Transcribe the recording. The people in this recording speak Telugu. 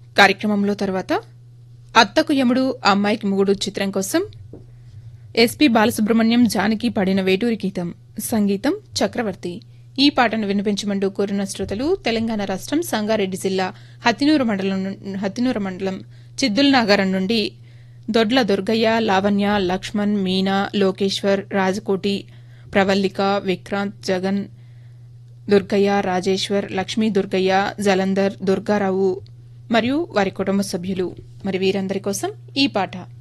కార్యక్రమంలో తర్వాత అత్తకు యముడు అమ్మాయికి మొగుడు చిత్రం కోసం ఎస్పి బాలసుబ్రహ్మణ్యం జానకి పాడిన వేటూరి గీతం సంగీతం చక్రవర్తి ఈ పాటను వినిపించమంటూ కోరిన శ్రోతలు తెలంగాణ రాష్ట్రం సంగారెడ్డి జిల్లా హత్తినూరు మండలం ను- హత్తినూరు మండలం చిద్దుల్ నాగారం నుండి దొడ్ల దుర్గయ్య లావణ్య లక్ష్మణ్ మీనా లోకేశ్వర్ రాజకోటి ప్రవల్లిక విక్రాంత్ జగన్ దుర్గయ్య రాజేశ్వర్ లక్ష్మీ దుర్గయ్య జలంధర్ దుర్గారావు మరియు వారి కుటుంబ సభ్యులు మరి వీరందరి కోసం ఈ పాట